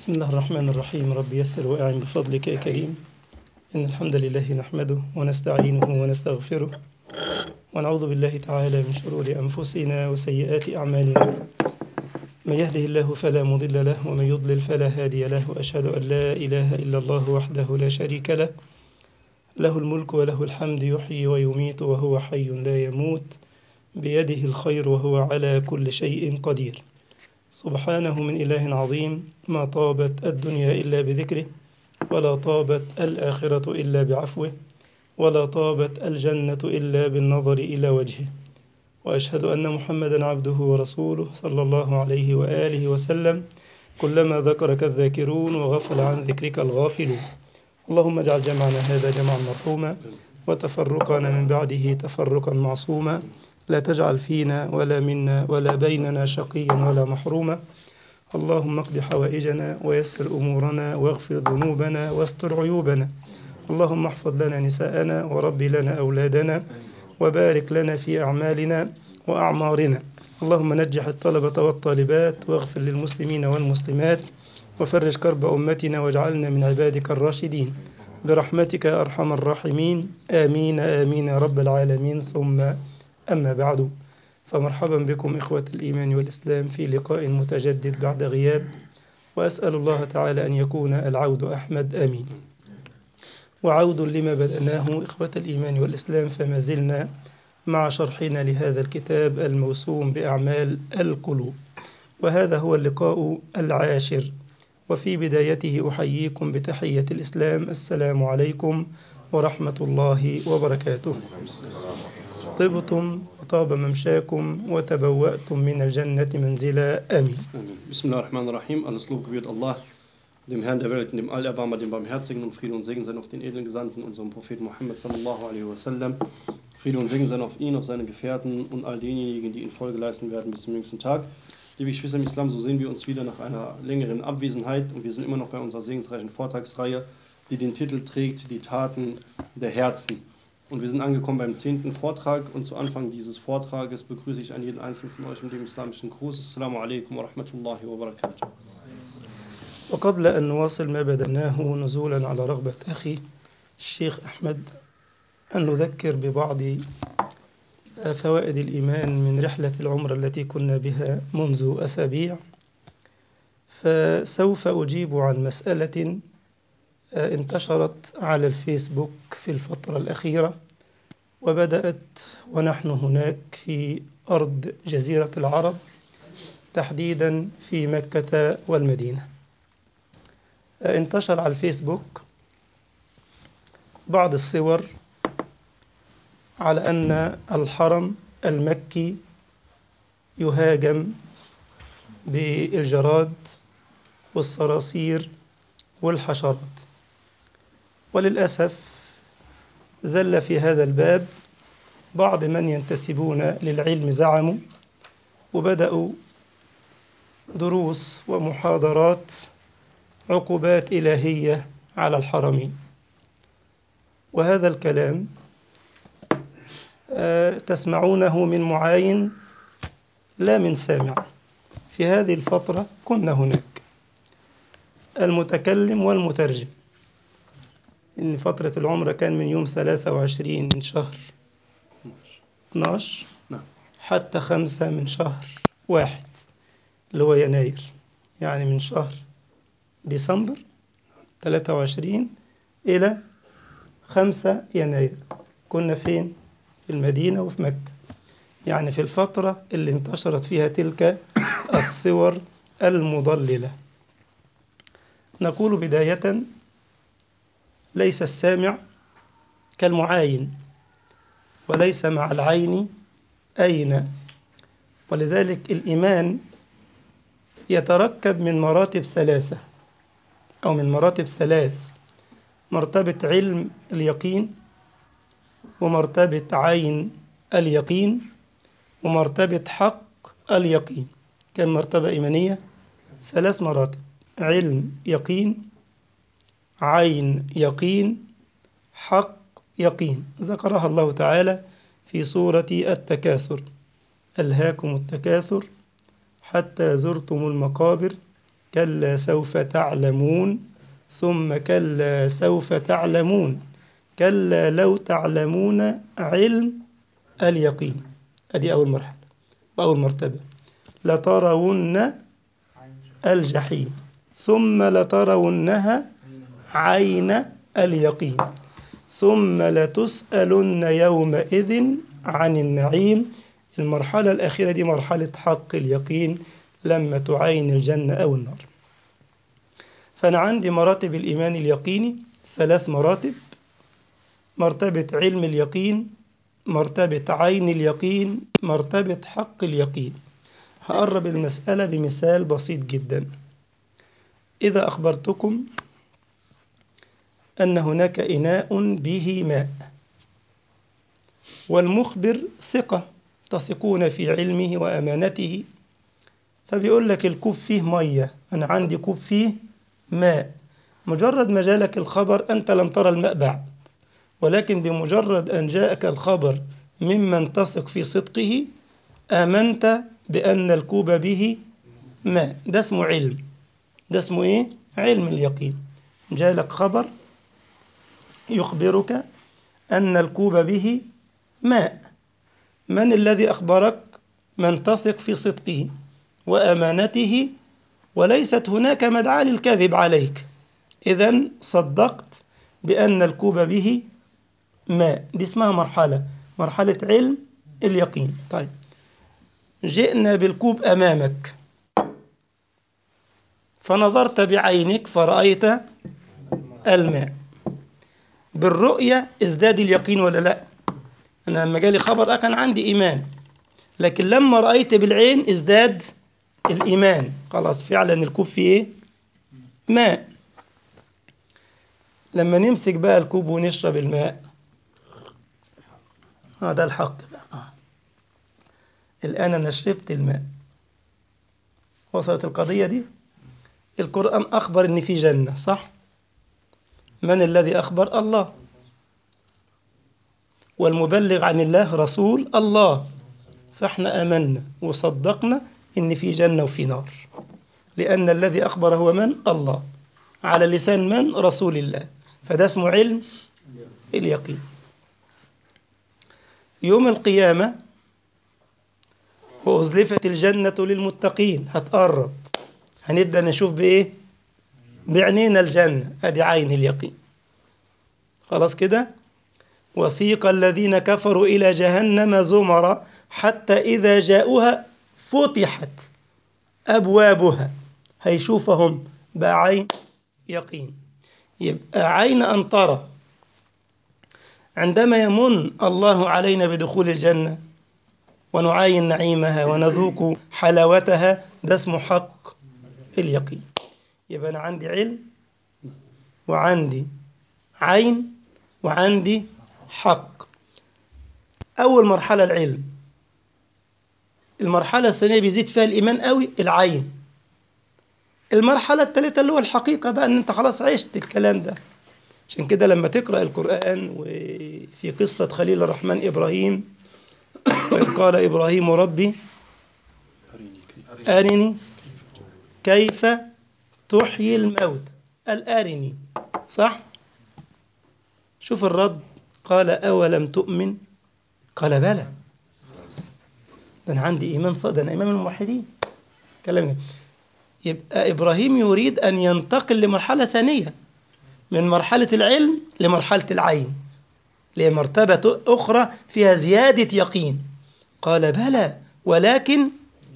بسم الله الرحمن الرحيم رب يسر وأعن بفضلك يا كريم إن الحمد لله نحمده ونستعينه ونستغفره ونعوذ بالله تعالى من شرور أنفسنا وسيئات أعمالنا من يهده الله فلا مضل له ومن يضلل فلا هادي له وأشهد أن لا إله إلا الله وحده لا شريك له له الملك وله الحمد يحيي ويميت وهو حي لا يموت بيده الخير وهو على كل شيء قدير سبحانه من إله عظيم ما طابت الدنيا إلا بذكره ولا طابت الآخرة إلا بعفوه ولا طابت الجنة إلا بالنظر إلى وجهه وأشهد أن محمدا عبده ورسوله صلى الله عليه وآله وسلم كلما ذكرك الذاكرون وغفل عن ذكرك الغافلون اللهم اجعل جمعنا هذا جمعا مرحوما وتفرقنا من بعده تفرقا معصوما لا تجعل فينا ولا منا ولا بيننا شقيا ولا محروما اللهم اقض حوائجنا ويسر أمورنا واغفر ذنوبنا واستر عيوبنا اللهم احفظ لنا نساءنا ورب لنا أولادنا وبارك لنا في أعمالنا وأعمارنا اللهم نجح الطلبة والطالبات واغفر للمسلمين والمسلمات وفرج كرب أمتنا واجعلنا من عبادك الراشدين برحمتك يا أرحم الراحمين آمين آمين يا رب العالمين ثم أما بعد فمرحبا بكم إخوة الإيمان والإسلام في لقاء متجدد بعد غياب وأسأل الله تعالى أن يكون العود أحمد آمين وعود لما بدأناه إخوة الإيمان والإسلام فما زلنا مع شرحنا لهذا الكتاب الموسوم بأعمال القلوب وهذا هو اللقاء العاشر وفي بدايته أحييكم بتحية الإسلام السلام عليكم ورحمة الله وبركاته طبتم وطاب ممشاكم وتبوأتم من الجنة منزلا آمين Amen. Bismillahirrahmanirrahim. Alles Lob gebührt Allah, dem Herrn der Welt, dem Allerbarmer, dem Barmherzigen und Friede und Segen sein auf den edlen Gesandten, unserem Propheten Muhammad sallallahu alaihi wasallam. Friede und Segen sein auf ihn, auf seine Gefährten und all denjenigen, die ihn Folge leisten werden bis zum jüngsten Tag. Liebe Geschwister im Islam, so sehen wir uns wieder nach einer längeren Abwesenheit und wir sind immer noch bei unserer segensreichen Vortragsreihe, die den Titel trägt, die Taten der Herzen. Und wir sind angekommen beim zehnten Vortrag und zu Anfang dieses Vortrages begrüße ich an jeden einzelnen von euch mit dem islamischen Gruß. Assalamu alaikum wa rahmatullahi wa barakatuh. وقبل أن نواصل ما بدأناه نزولا على رغبة أخي الشيخ أحمد أن نذكر ببعض فوائد الإيمان من رحلة العمرة التي كنا بها منذ أسابيع فسوف أجيب عن مسألة انتشرت على الفيسبوك في الفترة الأخيرة وبدأت ونحن هناك في أرض جزيرة العرب تحديدا في مكة والمدينة انتشر على الفيسبوك بعض الصور على أن الحرم المكي يهاجم بالجراد والصراصير والحشرات وللأسف زل في هذا الباب بعض من ينتسبون للعلم زعموا وبدأوا دروس ومحاضرات عقوبات إلهية على الحرمين وهذا الكلام تسمعونه من معاين لا من سامع في هذه الفترة كنا هناك المتكلم والمترجم إن فترة العمرة كان من يوم 23 من شهر 12 نعم. حتى خمسة من شهر واحد اللي هو يناير يعني من شهر ديسمبر 23 إلى 5 يناير كنا فين؟ في المدينة وفي مكة يعني في الفترة اللي انتشرت فيها تلك الصور المضللة نقول بداية ليس السامع كالمعاين وليس مع العين أين ولذلك الإيمان يتركب من مراتب ثلاثة أو من مراتب ثلاث مرتبة علم اليقين ومرتبة عين اليقين ومرتبة حق اليقين كم مرتبة إيمانية؟ ثلاث مراتب علم يقين عين يقين حق يقين ذكرها الله تعالى في سورة التكاثر ألهاكم التكاثر حتى زرتم المقابر كلا سوف تعلمون ثم كلا سوف تعلمون كلا لو تعلمون علم اليقين ادي اول مرحله واول مرتبه لترون الجحيم ثم لترونها عين اليقين ثم لتسالن يومئذ عن النعيم المرحله الاخيره دي مرحله حق اليقين لما تعاين الجنه او النار فانا عندي مراتب الايمان اليقيني ثلاث مراتب مرتبة علم اليقين مرتبة عين اليقين مرتبة حق اليقين هقرب المسألة بمثال بسيط جدا إذا أخبرتكم أن هناك إناء به ماء والمخبر ثقة تثقون في علمه وأمانته فبيقول لك الكوب فيه مية أنا عندي كوب فيه ماء مجرد ما جالك الخبر أنت لم ترى الماء بعد ولكن بمجرد أن جاءك الخبر ممن تثق في صدقه آمنت بأن الكوب به ماء ده اسمه علم ده اسمه إيه؟ علم اليقين جالك خبر يخبرك أن الكوب به ماء من الذي أخبرك؟ من تثق في صدقه وأمانته وليست هناك مدعاة للكذب عليك إذا صدقت بأن الكوب به ماء دي اسمها مرحلة مرحلة علم اليقين طيب جئنا بالكوب أمامك فنظرت بعينك فرأيت الماء بالرؤية ازداد اليقين ولا لا أنا لما جالي خبر كان عندي إيمان لكن لما رأيت بالعين ازداد الإيمان خلاص فعلا الكوب فيه إيه؟ ماء لما نمسك بقى الكوب ونشرب الماء اه ده الحق بقى آه. الآن أنا شربت الماء وصلت القضية دي القرآن أخبر إن في جنة صح من الذي أخبر الله والمبلغ عن الله رسول الله فاحنا آمنا وصدقنا إن في جنة وفي نار لأن الذي أخبر هو من الله على لسان من رسول الله فده اسمه علم اليقين يوم القيامة وأزلفت الجنة للمتقين هتقرب هنبدأ نشوف بإيه بعينينا الجنة أدي عين اليقين خلاص كده وسيق الذين كفروا إلى جهنم زمرا حتى إذا جاءوها فتحت أبوابها هيشوفهم بعين يقين يبقى عين أن ترى عندما يمن الله علينا بدخول الجنة ونعاين نعيمها ونذوق حلاوتها ده اسمه حق اليقين يبقى أنا عندي علم وعندي عين وعندي حق أول مرحلة العلم المرحلة الثانية بيزيد فيها الإيمان قوي العين المرحلة الثالثة اللي هو الحقيقة بقى أن أنت خلاص عشت الكلام ده عشان كده لما تقرأ القرآن وفي قصة خليل الرحمن إبراهيم وإذ قال إبراهيم ربي أرني كيف تحيي الموت قال أرني صح شوف الرد قال أولم تؤمن قال بلى ده أنا عندي إيمان صادق أنا إمام الموحدين كلام يبقى إبراهيم يريد أن ينتقل لمرحلة ثانية من مرحلة العلم لمرحلة العين لمرتبة أخرى فيها زيادة يقين قال بلى ولكن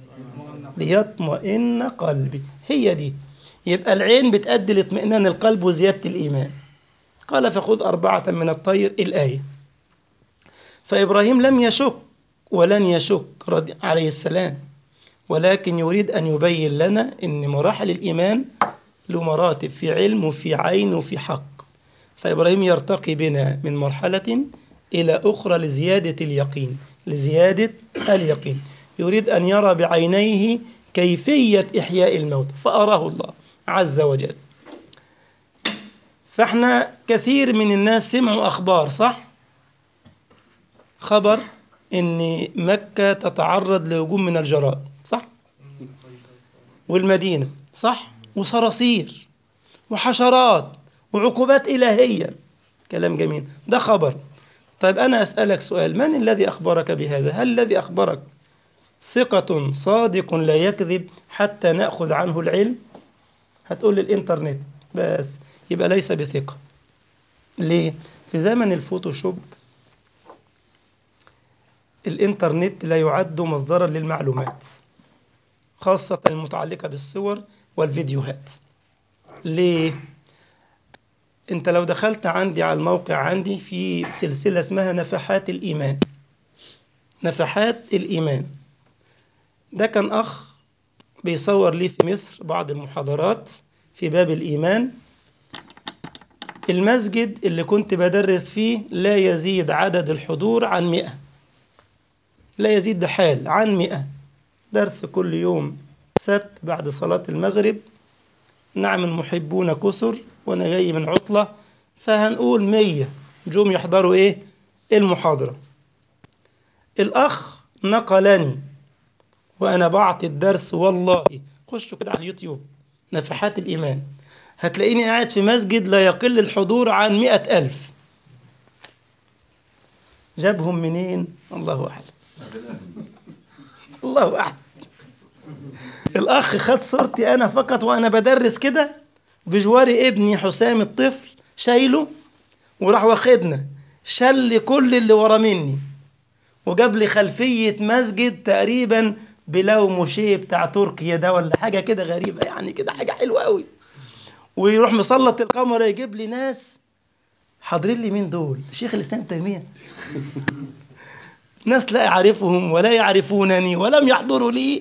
ليطمئن قلبي هي دي يبقى العين بتأدي لاطمئنان القلب وزيادة الإيمان قال فخذ أربعة من الطير الآية فإبراهيم لم يشك ولن يشك عليه السلام ولكن يريد أن يبين لنا أن مراحل الإيمان له مراتب في علم وفي عين وفي حق فإبراهيم يرتقي بنا من مرحلة إلى أخرى لزيادة اليقين لزيادة اليقين يريد أن يرى بعينيه كيفية إحياء الموت فأراه الله عز وجل فاحنا كثير من الناس سمعوا أخبار صح؟ خبر أن مكة تتعرض لهجوم من الجراد صح؟ والمدينة صح؟ وصراصير وحشرات وعقوبات إلهية كلام جميل ده خبر طيب أنا أسألك سؤال من الذي أخبرك بهذا هل الذي أخبرك ثقة صادق لا يكذب حتى نأخذ عنه العلم هتقول لي الإنترنت بس يبقى ليس بثقة ليه في زمن الفوتوشوب الإنترنت لا يعد مصدرا للمعلومات خاصة المتعلقة بالصور والفيديوهات ليه انت لو دخلت عندي على الموقع عندي في سلسلة اسمها نفحات الإيمان نفحات الإيمان ده كان أخ بيصور لي في مصر بعض المحاضرات في باب الإيمان المسجد اللي كنت بدرس فيه لا يزيد عدد الحضور عن مئة لا يزيد بحال عن مئة درس كل يوم سبت بعد صلاة المغرب نعم المحبون كثر وأنا جاي من عطلة فهنقول مية جم يحضروا إيه المحاضرة الأخ نقلني وأنا بعطي الدرس والله خشوا كده على اليوتيوب نفحات الإيمان هتلاقيني قاعد في مسجد لا يقل الحضور عن مئة ألف جابهم منين الله أعلم الله أعلم الأخ خد صورتي أنا فقط وأنا بدرس كده بجواري ابني حسام الطفل شايله وراح واخدنا شل كل اللي ورا مني وجاب لي خلفية مسجد تقريبا بلو موشيه بتاع تركيا ده ولا حاجة كده غريبة يعني كده حاجة حلوة قوي ويروح مسلط الكاميرا يجيب لي ناس حاضرين لي مين دول شيخ الإسلام تيمية ناس لا أعرفهم ولا يعرفونني ولم يحضروا لي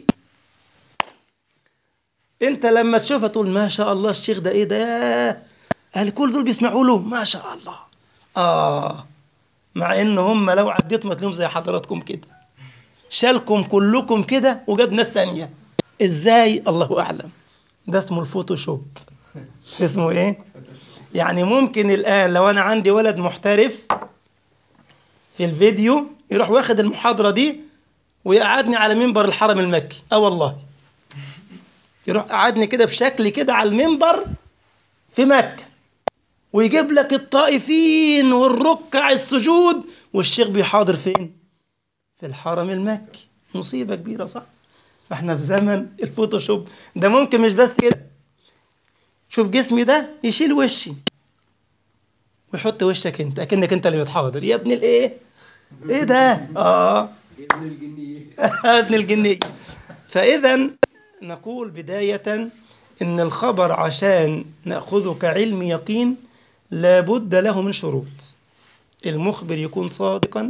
انت لما تشوفها تقول ما شاء الله الشيخ ده ايه ده قال كل دول بيسمعوا له ما شاء الله اه مع ان هم لو عديتهم هتلاقيهم زي حضراتكم كده شالكم كلكم كده وجاب ناس ثانيه ازاي الله اعلم ده اسمه الفوتوشوب اسمه ايه يعني ممكن الان لو انا عندي ولد محترف في الفيديو يروح واخد المحاضره دي ويقعدني على منبر الحرم المكي اه والله يروح قعدني كده بشكل كده على المنبر في مكة ويجيب لك الطائفين والركع السجود والشيخ بيحاضر فين في الحرم المكي مصيبة كبيرة صح فاحنا في زمن الفوتوشوب ده ممكن مش بس كده شوف جسمي ده يشيل وشي ويحط وشك انت اكنك انت اللي بتحاضر يا ابن الايه ايه ده اه ابن الجنية ابن الجنية فاذا نقول بداية إن الخبر عشان نأخذه كعلم يقين لابد له من شروط المخبر يكون صادقا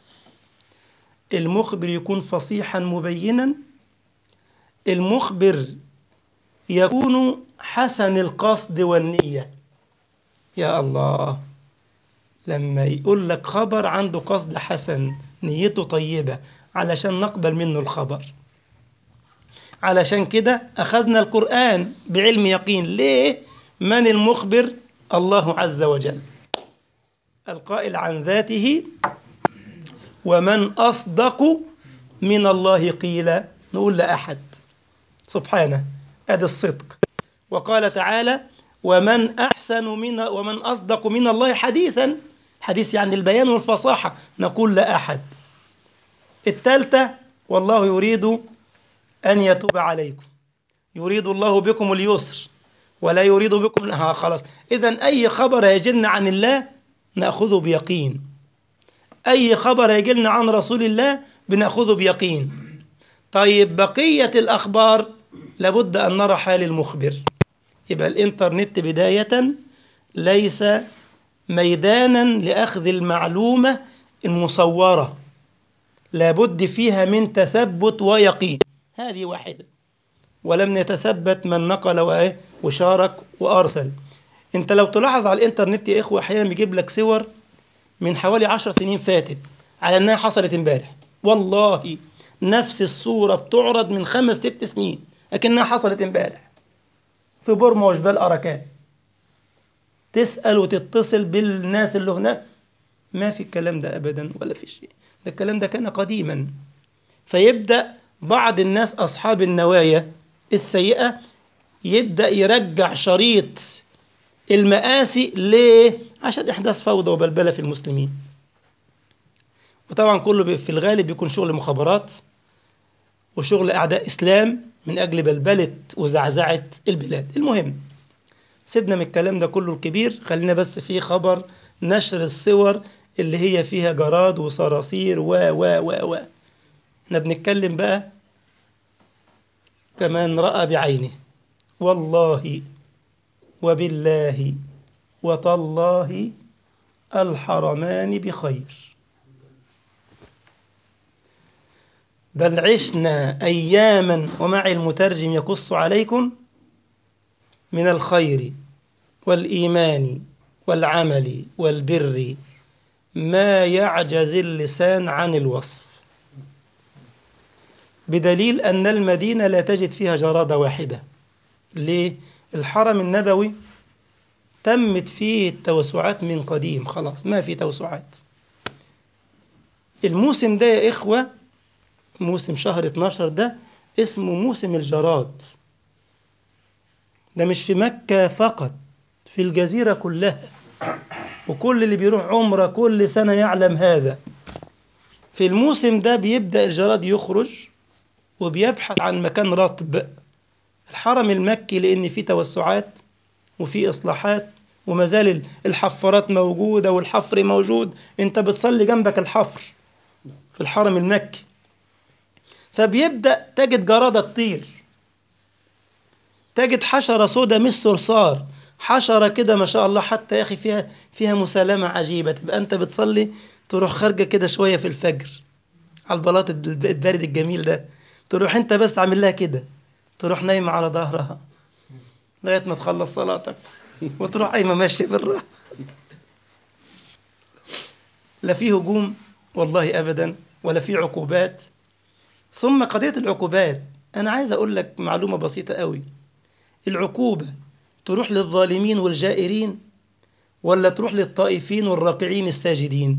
المخبر يكون فصيحا مبينا المخبر يكون حسن القصد والنية يا الله لما يقول لك خبر عنده قصد حسن نيته طيبة علشان نقبل منه الخبر علشان كده أخذنا القرآن بعلم يقين ليه؟ من المخبر؟ الله عز وجل القائل عن ذاته ومن أصدق من الله قيل نقول لا أحد سبحانه هذا الصدق وقال تعالى ومن أحسن من ومن أصدق من الله حديثا حديث يعني البيان والفصاحة نقول لا أحد الثالثة والله يريد أن يتوب عليكم يريد الله بكم اليسر ولا يريد بكم ها خلاص إذا أي خبر يجلنا عن الله نأخذه بيقين أي خبر يجلنا عن رسول الله بنأخذه بيقين طيب بقية الأخبار لابد أن نرى حال المخبر يبقى الإنترنت بداية ليس ميدانا لأخذ المعلومة المصورة لابد فيها من تثبت ويقين هذه واحدة ولم يتثبت من نقل وإيه وشارك وأرسل أنت لو تلاحظ على الإنترنت يا إخوة أحيانا بيجيب لك صور من حوالي عشر سنين فاتت على أنها حصلت امبارح والله نفس الصورة بتعرض من خمس ست سنين لكنها حصلت امبارح في بورما وجبال أراكان تسأل وتتصل بالناس اللي هناك ما في الكلام ده أبدا ولا في شيء ده الكلام ده كان قديما فيبدأ بعض الناس أصحاب النوايا السيئة يبدأ يرجع شريط المآسي ليه؟ عشان إحداث فوضى وبلبلة في المسلمين وطبعا كله في الغالب بيكون شغل مخابرات وشغل أعداء إسلام من أجل بلبلة وزعزعة البلاد المهم سيبنا من الكلام ده كله الكبير خلينا بس في خبر نشر الصور اللي هي فيها جراد وصراصير و و و و احنا بنتكلم بقى كمان رأى بعينه والله وبالله وتالله الحرمان بخير بل عشنا أياما ومعي المترجم يقص عليكم من الخير والإيمان والعمل والبر ما يعجز اللسان عن الوصف بدليل أن المدينة لا تجد فيها جرادة واحدة ليه؟ الحرم النبوي تمت فيه التوسعات من قديم خلاص ما في توسعات الموسم ده يا إخوة موسم شهر 12 ده اسمه موسم الجراد ده مش في مكة فقط في الجزيرة كلها وكل اللي بيروح عمرة كل سنة يعلم هذا في الموسم ده بيبدأ الجراد يخرج وبيبحث عن مكان رطب الحرم المكي لأن فيه توسعات وفيه إصلاحات وما زال الحفارات موجودة والحفر موجود أنت بتصلي جنبك الحفر في الحرم المكي فبيبدأ تجد جرادة تطير تجد حشرة سودة مش صرصار حشرة كده ما شاء الله حتى يا أخي فيها فيها مسالمة عجيبة تبقى أنت بتصلي تروح خارجة كده شوية في الفجر على البلاط البارد الجميل ده تروح أنت بس عامل لها كده تروح نايمة على ظهرها لغاية ما تخلص صلاتك وتروح قايمة ماشية بالراحة لا في هجوم والله أبدا ولا في عقوبات ثم قضية العقوبات أنا عايز أقول لك معلومة بسيطة قوي العقوبة تروح للظالمين والجائرين ولا تروح للطائفين والراكعين الساجدين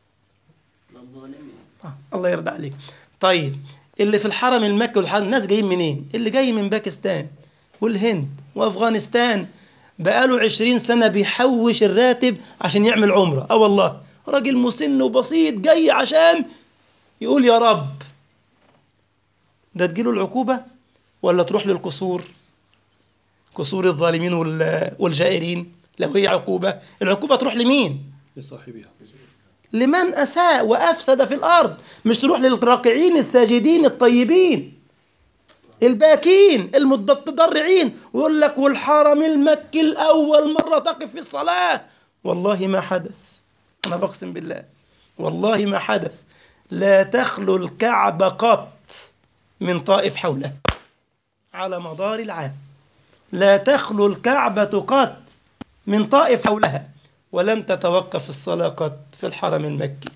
آه. الله يرضى عليك طيب اللي في الحرم المكي والحرم الناس جايين منين اللي جاي من باكستان والهند وافغانستان بقاله عشرين سنة بيحوش الراتب عشان يعمل عمرة اه والله راجل مسن وبسيط جاي عشان يقول يا رب ده تجيله العقوبة ولا تروح للقصور قصور الظالمين والجائرين لو هي عقوبة العقوبة تروح لمين لصاحبها لمن أساء وأفسد في الأرض مش تروح للراكعين الساجدين الطيبين الباكين المتضرعين ويقول لك والحرم المكي الأول مرة تقف في الصلاة والله ما حدث أنا بقسم بالله والله ما حدث لا تخلو الكعبة قط من طائف حوله على مدار العام لا تخلو الكعبة قط من طائف حولها ولم تتوقف الصلاة قط في الحرم المكي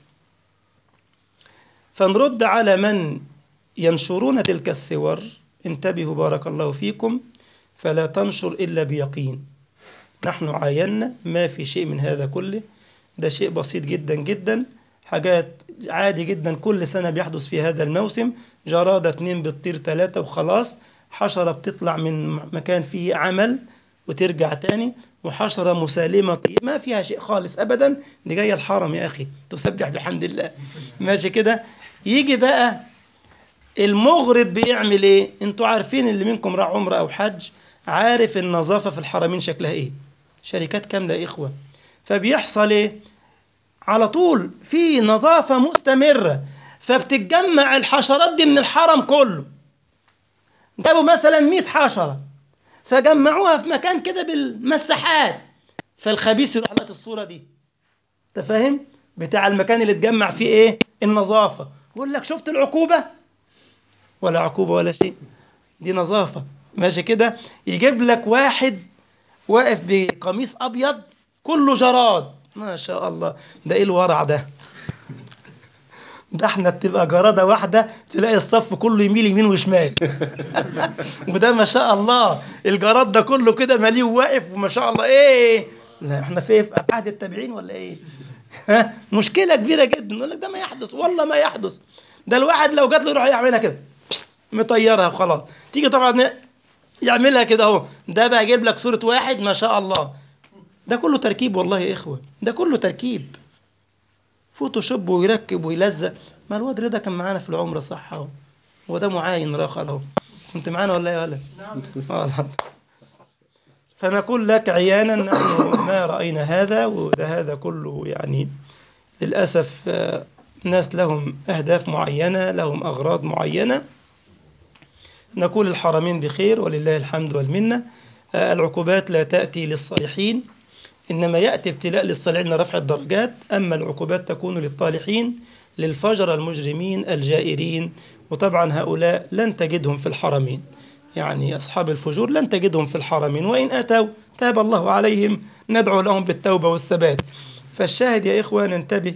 فنرد على من ينشرون تلك الصور انتبهوا بارك الله فيكم فلا تنشر إلا بيقين نحن عاينا ما في شيء من هذا كله ده شيء بسيط جدا جدا حاجات عادي جدا كل سنة بيحدث في هذا الموسم جرادة اتنين بتطير ثلاثة وخلاص حشرة بتطلع من مكان فيه عمل وترجع تاني وحشرة مسالمة ما فيها شيء خالص أبدا دي جاية الحرم يا أخي تسبح بحمد الله ماشي كده يجي بقى المغرض بيعمل ايه انتوا عارفين اللي منكم راح عمره او حج عارف النظافة في الحرمين شكلها ايه شركات كاملة يا إخوة فبيحصل ايه على طول في نظافة مستمرة فبتتجمع الحشرات دي من الحرم كله جابوا مثلا 100 حشرة فجمعوها في مكان كده بالمساحات فالخبيث يروح لقى الصورة دي انت فاهم بتاع المكان اللي اتجمع فيه ايه النظافة يقول لك شفت العقوبة ولا عقوبة ولا شيء دي نظافة ماشي كده يجيب لك واحد واقف بقميص أبيض كله جراد ما شاء الله ده ايه الورع ده ده احنا بتبقى جرادة واحدة تلاقي الصف كله يميل يمين وشمال وده ما شاء الله الجراد ده كله كده مليه واقف وما شاء الله ايه لا احنا في في عهد التابعين ولا ايه ها مشكلة كبيرة جدا يقول لك ده ما يحدث والله ما يحدث ده الواحد لو جات له يروح يعملها كده مطيرها وخلاص تيجي طبعا يعملها كده اهو ده بقى يجيب لك صورة واحد ما شاء الله ده كله تركيب والله يا إخوة ده كله تركيب فوتوشوب ويركب ويلزق ما الواد رضا كان معانا في العمرة صح اهو وده معاين راخر اهو كنت معانا ولا يا ولا آه الحمد فنقول لك عيانا نحن ما رأينا هذا وده هذا كله يعني للأسف آه، ناس لهم أهداف معينة لهم أغراض معينة نقول الحرمين بخير ولله الحمد والمنة آه، العقوبات لا تأتي للصالحين إنما يأتي ابتلاء للصالحين لرفع الدرجات أما العقوبات تكون للطالحين للفجر المجرمين الجائرين وطبعا هؤلاء لن تجدهم في الحرمين يعني أصحاب الفجور لن تجدهم في الحرمين وإن أتوا تاب الله عليهم ندعو لهم بالتوبة والثبات فالشاهد يا إخوة ننتبه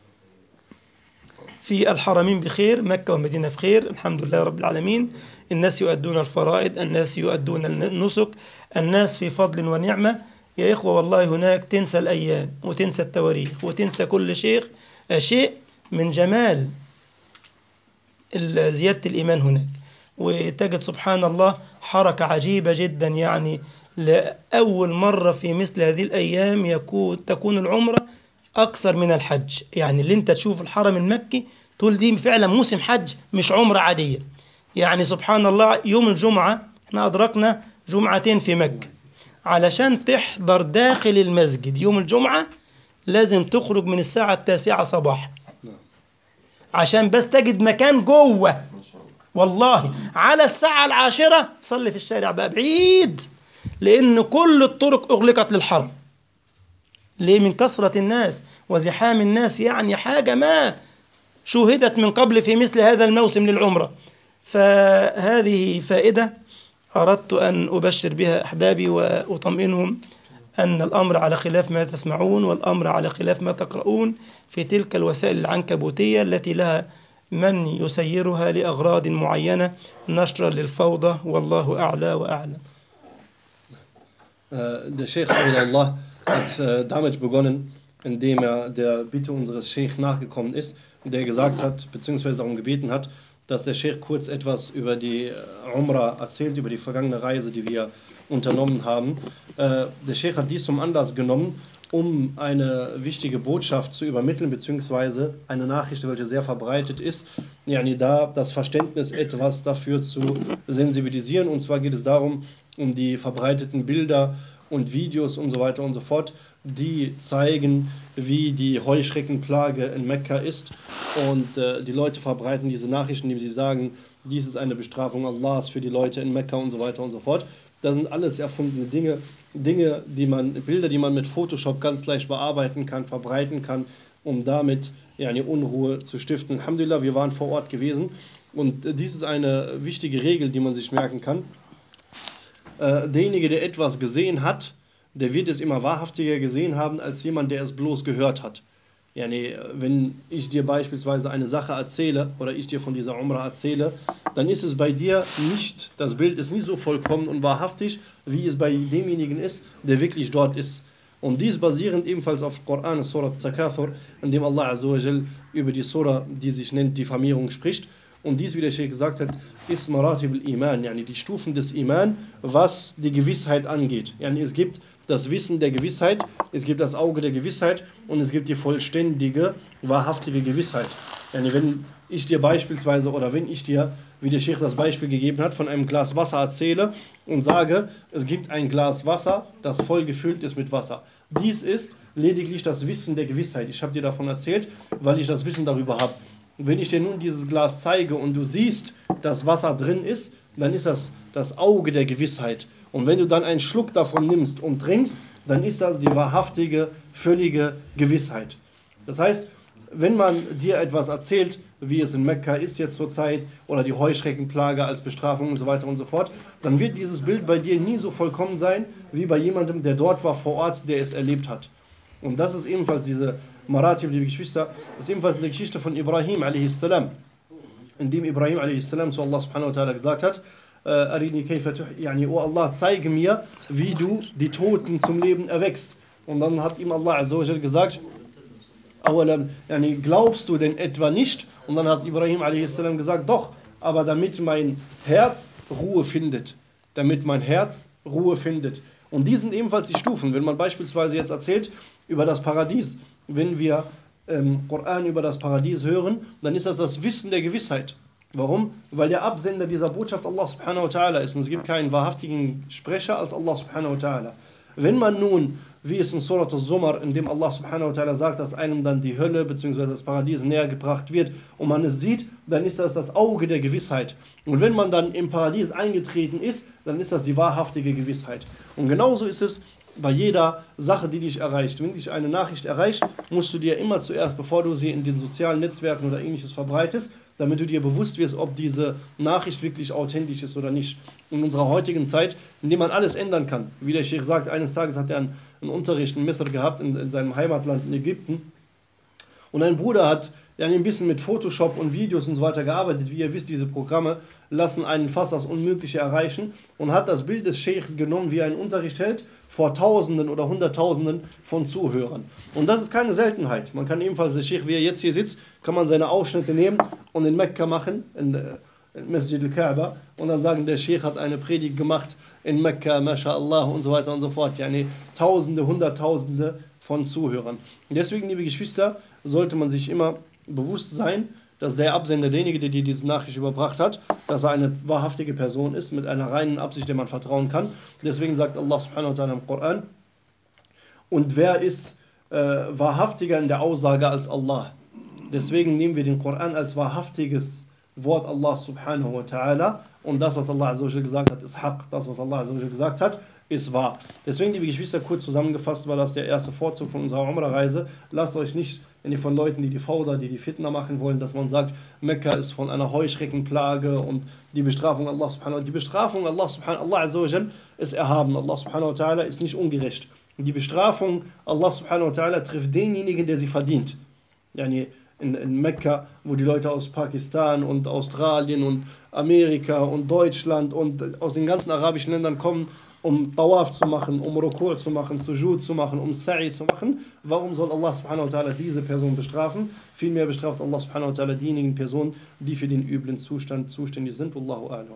في الحرمين بخير مكة والمدينة بخير الحمد لله رب العالمين الناس يؤدون الفرائض الناس يؤدون النسك الناس في فضل ونعمة يا إخوة والله هناك تنسى الأيام وتنسى التواريخ وتنسى كل شيء شيء من جمال ال- زيادة الإيمان هناك وتجد سبحان الله حركة عجيبة جدا يعني لأول مرة في مثل هذه الأيام يكون تكون العمرة أكثر من الحج يعني اللي أنت تشوف الحرم المكي تقول دي فعلا موسم حج مش عمرة عادية يعني سبحان الله يوم الجمعة احنا أدركنا جمعتين في مكة علشان تحضر داخل المسجد يوم الجمعة لازم تخرج من الساعة التاسعة صباحا نعم. عشان بس تجد مكان جوه والله على الساعة العاشرة صلي في الشارع بقى بعيد لأن كل الطرق أغلقت للحرم ليه من كثرة الناس وزحام الناس يعني حاجة ما شوهدت من قبل في مثل هذا الموسم للعمرة فهذه فائدة أردت أن أبشر بها أحبابي وأطمئنهم أن الأمر على خلاف ما تسمعون والأمر على خلاف ما تقرؤون في تلك الوسائل العنكبوتية التي لها من يسيرها لأغراض معينة نشرا للفوضى والله أعلى وأعلم Äh, Der Sheikh Allah hat äh, damit begonnen, indem er der Bitte unseres Sheikh nachgekommen ist, der gesagt hat, beziehungsweise darum gebeten hat, dass der Sheikh kurz etwas über die äh, Umrah erzählt, über die vergangene Reise, die wir unternommen haben. Äh, Der Sheikh hat dies zum Anlass genommen, um eine wichtige Botschaft zu übermitteln, beziehungsweise eine Nachricht, welche sehr verbreitet ist, yani da das Verständnis etwas dafür zu sensibilisieren. Und zwar geht es darum, um die verbreiteten Bilder und Videos und so weiter und so fort, die zeigen, wie die Heuschreckenplage in Mekka ist. Und äh, die Leute verbreiten diese Nachrichten, indem sie sagen, dies ist eine Bestrafung Allahs für die Leute in Mekka und so weiter und so fort. Das sind alles erfundene Dinge, Dinge, die man, Bilder, die man mit Photoshop ganz leicht bearbeiten kann, verbreiten kann, um damit ja, eine Unruhe zu stiften. Alhamdulillah, wir waren vor Ort gewesen und äh, dies ist eine wichtige Regel, die man sich merken kann. Äh, derjenige, der etwas gesehen hat, der wird es immer wahrhaftiger gesehen haben als jemand, der es bloß gehört hat. Ja, nee, wenn ich dir beispielsweise eine Sache erzähle oder ich dir von dieser Umrah erzähle, dann ist es bei dir nicht, das Bild ist nicht so vollkommen und wahrhaftig, wie es bei demjenigen ist, der wirklich dort ist. Und dies basierend ebenfalls auf Koran, Surah Takathur, in dem Allah Azza wa Jal über die Surah, die sich nennt Diffamierung, spricht. Und dies, wie der Sheikh gesagt hat, ist Maratib al-Iman, yani die Stufen des Iman, was die Gewissheit angeht. Yani es gibt das Wissen der Gewissheit, es gibt das Auge der Gewissheit und es gibt die vollständige, wahrhaftige Gewissheit. Yani wenn ich dir beispielsweise oder wenn ich dir, wie der Sheikh das Beispiel gegeben hat, von einem Glas Wasser erzähle und sage, es gibt ein Glas Wasser, das voll gefüllt ist mit Wasser. Dies ist lediglich das Wissen der Gewissheit. Ich habe dir davon erzählt, weil ich das Wissen darüber habe. Und wenn ich dir nun dieses Glas zeige und du siehst, dass Wasser drin ist, dann ist das das Auge der Gewissheit. Und wenn du dann einen Schluck davon nimmst und trinkst, dann ist das die wahrhaftige, völlige Gewissheit. Das heißt, wenn man dir etwas erzählt, wie es in Mekka ist jetzt zur Zeit, oder die Heuschreckenplage als Bestrafung und so weiter und so fort, dann wird dieses Bild bei dir nie so vollkommen sein, wie bei jemandem, der dort war vor Ort, der es erlebt hat. Und das ist ebenfalls diese Maratib, liebe Geschwister, das ist ebenfalls eine Geschichte von Ibrahim a.s., in dem Ibrahim a.s. zu Allah subhanahu wa ta'ala gesagt hat, Arini kayfa yani, oh Allah, zeige mir, wie du die Toten zum Leben erweckst. Und dann hat ihm Allah azza wa Jal gesagt, awalam, yani, glaubst du denn etwa nicht? Und dann hat Ibrahim a.s. gesagt, doch, aber damit mein Herz Ruhe findet. damit mein Herz Ruhe findet. Und die sind ebenfalls die Stufen. Wenn man beispielsweise jetzt erzählt über das Paradies, wenn wir ähm, Koran über das Paradies hören, dann ist das das Wissen der Gewissheit. Warum? Weil der Absender dieser Botschaft Allah subhanahu wa ta'ala ist. Und es gibt keinen wahrhaftigen Sprecher als Allah subhanahu wa ta'ala. Wenn man nun, wie es in Surat al-Zumar, in dem Allah subhanahu wa ta'ala sagt, dass einem dann die Hölle bzw. das Paradies näher gebracht wird und man es sieht, dann ist das das Auge der Gewissheit. Und wenn man dann im Paradies eingetreten ist, dann ist das die wahrhaftige Gewissheit. Und genauso ist es bei jeder Sache, die dich erreicht. Wenn dich eine Nachricht erreicht, musst du dir immer zuerst, bevor du sie in den sozialen Netzwerken oder ähnliches verbreitest, damit du dir bewusst wirst, ob diese Nachricht wirklich authentisch ist oder nicht. In unserer heutigen Zeit, in der man alles ändern kann. Wie der Sheikh sagt, eines Tages hat er einen, einen Unterricht in Misr gehabt, in, in seinem Heimatland in Ägypten. Und ein Bruder hat ja ein bisschen mit Photoshop und Videos und so weiter gearbeitet. Wie ihr wisst, diese Programme lassen einen fast das Unmögliche erreichen und hat das Bild des Sheikhs genommen, wie er einen Unterricht hält, vor Tausenden oder Hunderttausenden von Zuhörern. Und das ist keine Seltenheit. Man kann ebenfalls, der Sheikh, wie er jetzt hier sitzt, kann man seine Ausschnitte nehmen und in Mekka machen, in, äh, in Masjid al-Kaaba, und dann sagen, der Sheikh hat eine Predigt gemacht in Mekka, MashaAllah und so weiter und so fort. Yani Tausende, Hunderttausende von Zuhörern. Und deswegen, liebe Geschwister, sollte man sich immer bewusst sein, dass der Absender, derjenige, der dir diese Nachricht überbracht hat, dass er eine wahrhaftige Person ist, mit einer reinen Absicht, der man vertrauen kann. Deswegen sagt Allah subhanahu wa ta'ala im Koran, und wer ist äh, wahrhaftiger in der Aussage als Allah? Deswegen nehmen wir den Koran als wahrhaftiges Wort Allah subhanahu wa ta'ala und das, was Allah gesagt hat, ist Haq. Das, was Allah gesagt hat, ist wahr. Deswegen, liebe Geschwister, kurz zusammengefasst war das der erste Vorzug von unserer Umrah-Reise. Lasst euch nicht wenn ihr von Leuten, die die Fauda, die die Fitna machen wollen, dass man sagt, Mekka ist von einer Heuschreckenplage und die Bestrafung Allah subhanahu wa ta'ala. Die Bestrafung Allah subhanahu wa ta'ala ist erhaben. Allah subhanahu wa ta'ala ist nicht ungerecht. Und die Bestrafung Allah subhanahu wa ta'ala trifft denjenigen, der sie verdient. Yani in, in Mekka, wo die Leute aus Pakistan und Australien und Amerika und Deutschland und aus den ganzen arabischen Ländern kommen um Tawaf zu machen, um Rukur zu machen, Sujud zu machen, um Sa'i zu machen. Warum soll Allah subhanahu wa ta'ala diese Person bestrafen? Vielmehr bestraft Allah subhanahu wa ta'ala diejenigen Personen, die für den üblen Zustand zuständig sind. Wallahu a'lam.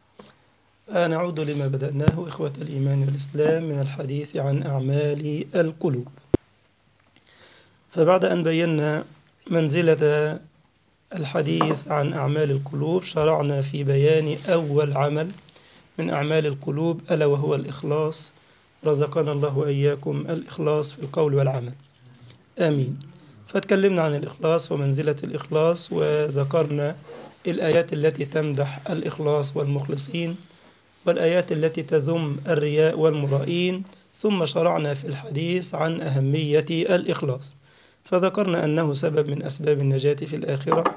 نعود لما بدأناه إخوة الإيمان والإسلام من الحديث عن أعمال القلوب فبعد أن بينا منزلة الحديث عن أعمال القلوب شرعنا في بيان أول عمل من أعمال القلوب ألا وهو الإخلاص رزقنا الله وإياكم الإخلاص في القول والعمل آمين فتكلمنا عن الإخلاص ومنزلة الإخلاص وذكرنا الآيات التي تمدح الإخلاص والمخلصين والآيات التي تذم الرياء والمرائين ثم شرعنا في الحديث عن أهمية الإخلاص فذكرنا أنه سبب من أسباب النجاة في الآخرة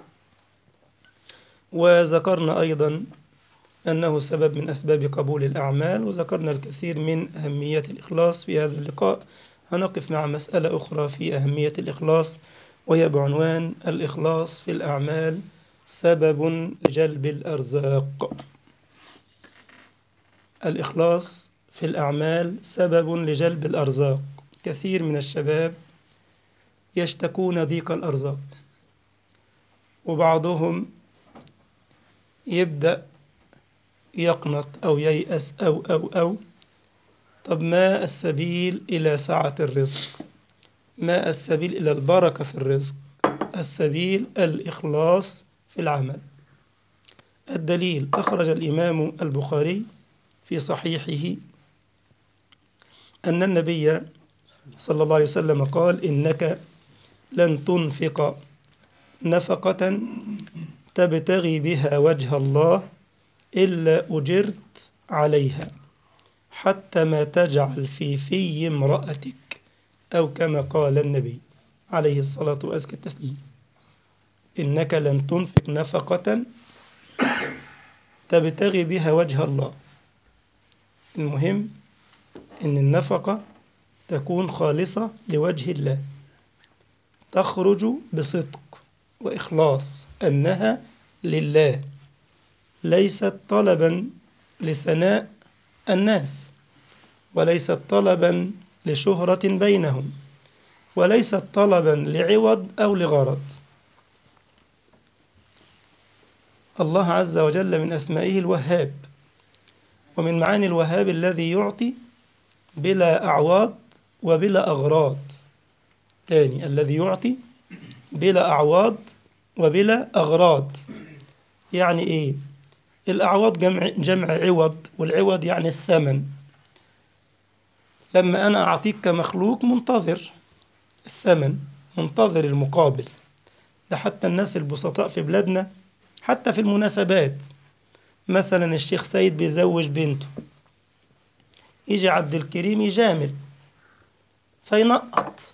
وذكرنا أيضا أنه سبب من أسباب قبول الأعمال وذكرنا الكثير من أهمية الإخلاص في هذا اللقاء هنقف مع مسألة أخرى في أهمية الإخلاص وهي بعنوان الإخلاص في الأعمال سبب لجلب الأرزاق الإخلاص في الأعمال سبب لجلب الأرزاق كثير من الشباب يشتكون ضيق الأرزاق وبعضهم يبدأ يقنط أو ييأس أو أو أو طب ما السبيل إلى سعة الرزق ما السبيل إلى البركة في الرزق السبيل الإخلاص في العمل الدليل أخرج الإمام البخاري في صحيحه أن النبي صلى الله عليه وسلم قال إنك لن تنفق نفقة تبتغي بها وجه الله إلا أجرت عليها حتى ما تجعل في في امرأتك أو كما قال النبي عليه الصلاة وأزكى التسليم إنك لن تنفق نفقة تبتغي بها وجه الله المهم إن النفقة تكون خالصة لوجه الله تخرج بصدق وإخلاص أنها لله ليست طلبا لثناء الناس وليست طلبا لشهرة بينهم وليست طلبا لعوض أو لغرض الله عز وجل من أسمائه الوهاب ومن معاني الوهاب الذي يعطي بلا أعواض وبلا أغراض تاني الذي يعطي بلا أعواض وبلا أغراض يعني إيه الأعواض جمع, جمع عوض والعوض يعني الثمن لما أنا أعطيك كمخلوق منتظر الثمن منتظر المقابل ده حتى الناس البسطاء في بلادنا حتى في المناسبات مثلا الشيخ سيد بيزوج بنته يجي عبد الكريم يجامل فينقط